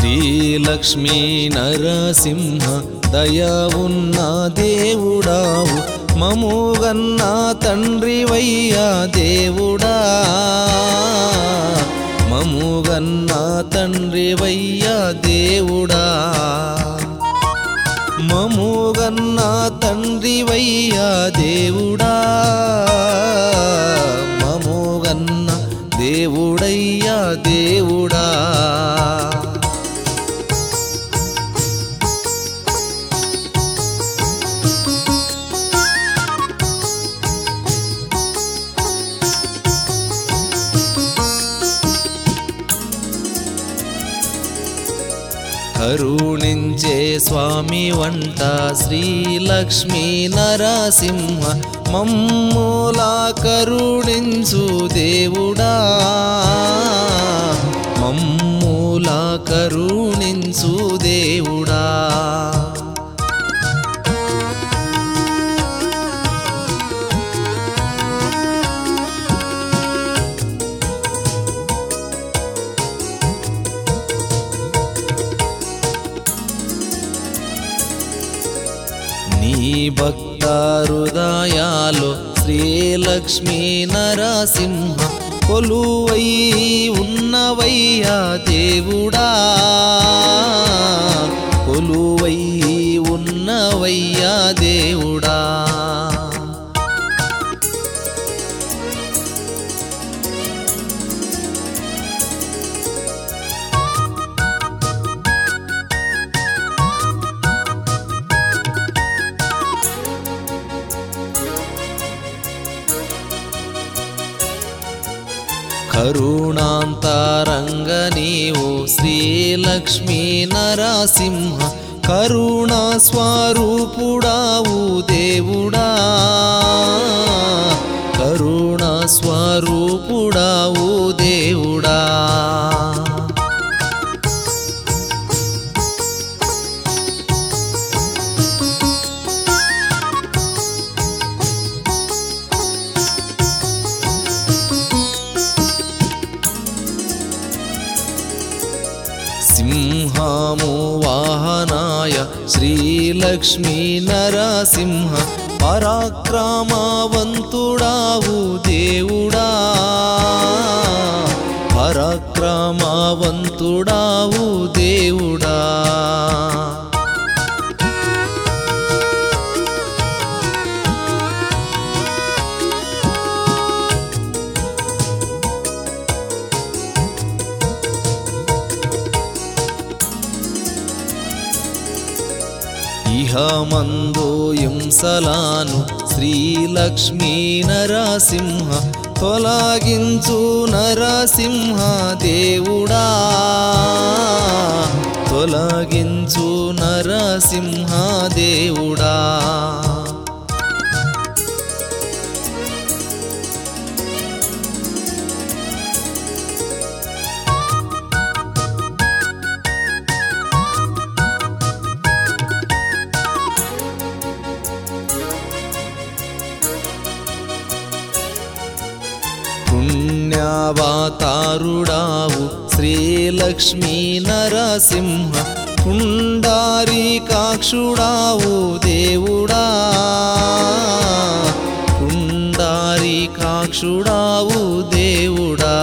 శ్రీలక్ష్మీ నరసింహ దయ ఉన్న దేవుడావు మముగన్న తండ్రివయ్యా దేవుడా మముగన్న తండ్రివయ్యా దేవుడా మముగన్న తండ్రివయ్యా దేవుడా మముగన్న దేవుడయ్యా దేవుడా కరుణించే స్వామి వంట శ్రీలక్ష్మీ నరసింహ మమ్ములా కరుణించు దేవుడా మమ్ములా కరుణించు దేవుడా నీ భక్త హృదయాలు శ్రీలక్ష్మీ నరసింహ కొలువై ఉన్నవయ్యా దేవుడా కొలువై ఉన్నవయ్యా దేవుడా కరుణాంతరంగ నీవు శ్రీలక్ష్మీ నరసింహ కరుణా స్వరూపుడావు దేవుడా కరుణా స్వరూపుడావు దేవుడా సింహము వాహనాయ శ్రీలక్ష్మీ నరసింహ పరాక్రమవంతుడావు దేవుడా పరాక్రమవంతుడావు దేవుడా ఇహమందు హింసలాను శ్రీలక్ష్మీ నరసింహ తొలగించు నరసింహ దేవుడా తొలగించు నరసింహ దేవుడా పుణ్యావతారుడావు శ్రీలక్ష్మీ నరసింహ కుండారి కాక్షుడావు దేవుడా కుండారి కాక్షుడావు దేవుడా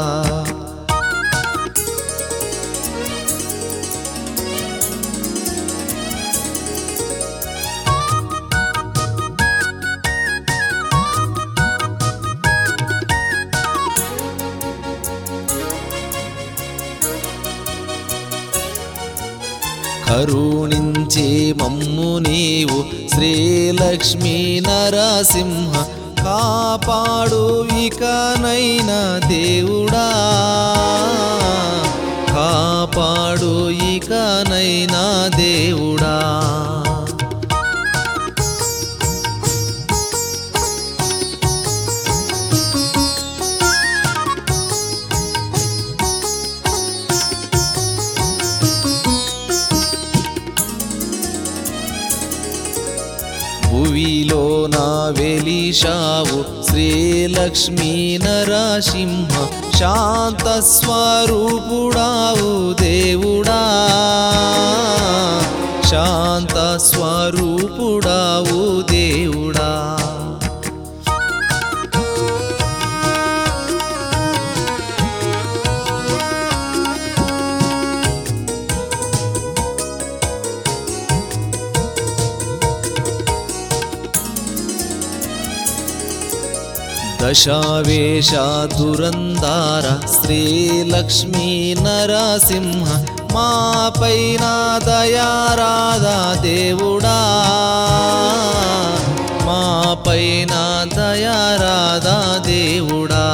కరుణించే మమ్ము నీవు శ్రీలక్ష్మీ నరసింహ కాపాడు ఇకనైనా దేవుడా కాపాడు ఇకనైనా దేవుడా భువిలో నా వెలిశావు శ్రీలక్ష్మీ నరసింహ శాంత స్వరూపుడావు దేవుడా దశావేశ దురందార శ్రీలక్ష్మీ నరసింహ మా పైన దయారాధా దేవుడా మా పైన దయారాధా దేవుడా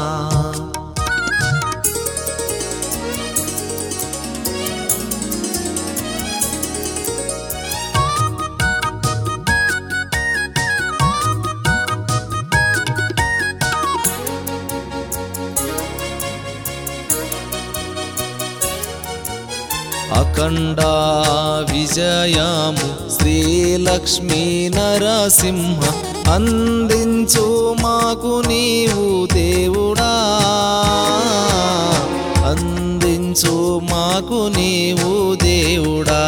అఖండ విజయము శ్రీలక్ష్మీ నరసింహ అందించు మాకు నీవు దేవుడా అందించు మాకు నీవు దేవుడా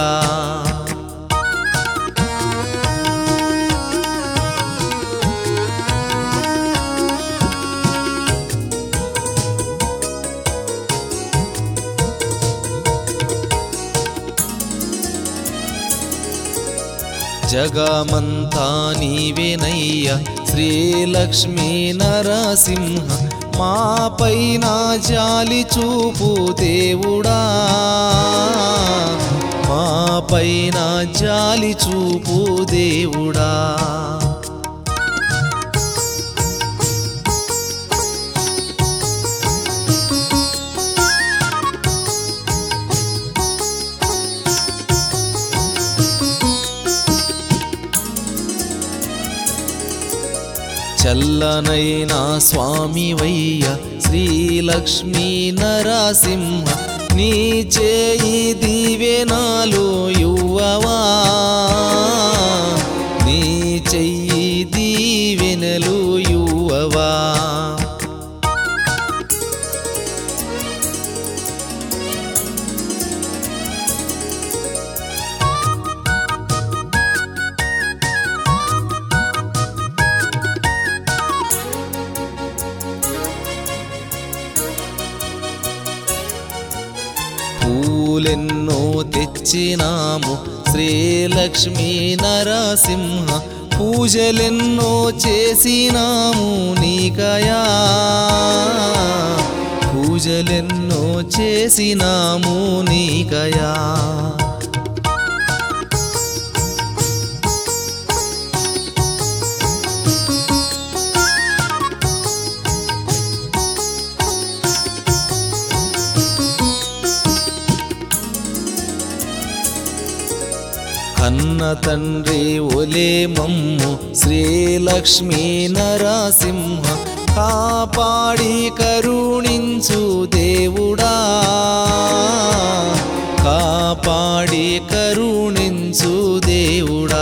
జగమంతా నీవేనయ్య శ్రీలక్ష్మీ నరసింహ మా పైన జాలి చూపు దేవుడా మా పైన జాలి చూపు దేవుడా చల్లనైన స్వామివయ్య శ్రీలక్ష్మీ నరసింహ నీ చేయి దీవెనాలు యువవా నీ చెయ్యి దీవెనలు యువవా పూలెన్నో తెచ్చినాము శ్రీలక్ష్మీ నరసింహ పూజలెన్నో చేసినాము నీకయా పూజలెన్నో చేసినాము నీకయా కన్న తండ్రి ఒలే మమ్ము శ్రీలక్ష్మీ నరసింహ కాపాడి కరుణించు దేవుడా కాపాడి కరుణించు దేవుడా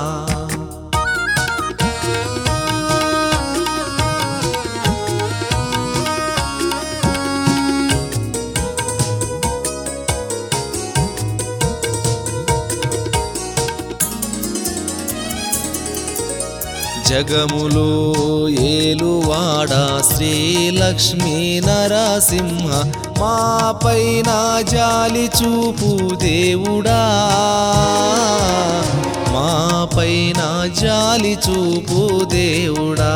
జగములో ఏలువాడ శ్రీలక్ష్మీ నరసింహ మా పైన జాలి చూపు దేవుడా మా పైన జాలి చూపు దేవుడా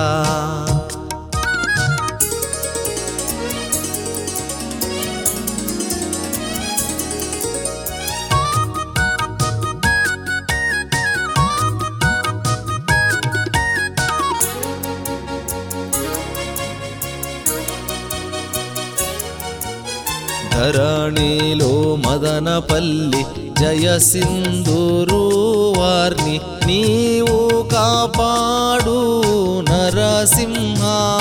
ధరణిలో మదనపల్లి జయ సింధూరు వారిని నీవు కాపాడు నరసింహ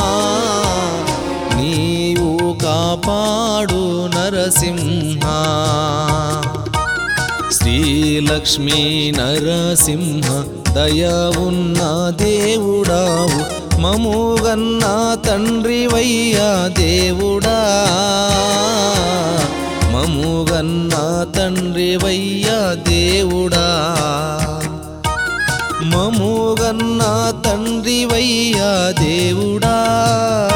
నీవు కాపాడు నరసింహ శ్రీలక్ష్మీ నరసింహ దయ ఉన్న దేవుడావు మముగన్న తండ్రివయ్యా దేవుడా మముగన్న తండ్రివయ్యా దేవుడా మముగన్న తండ్రివయ్యా దేవుడా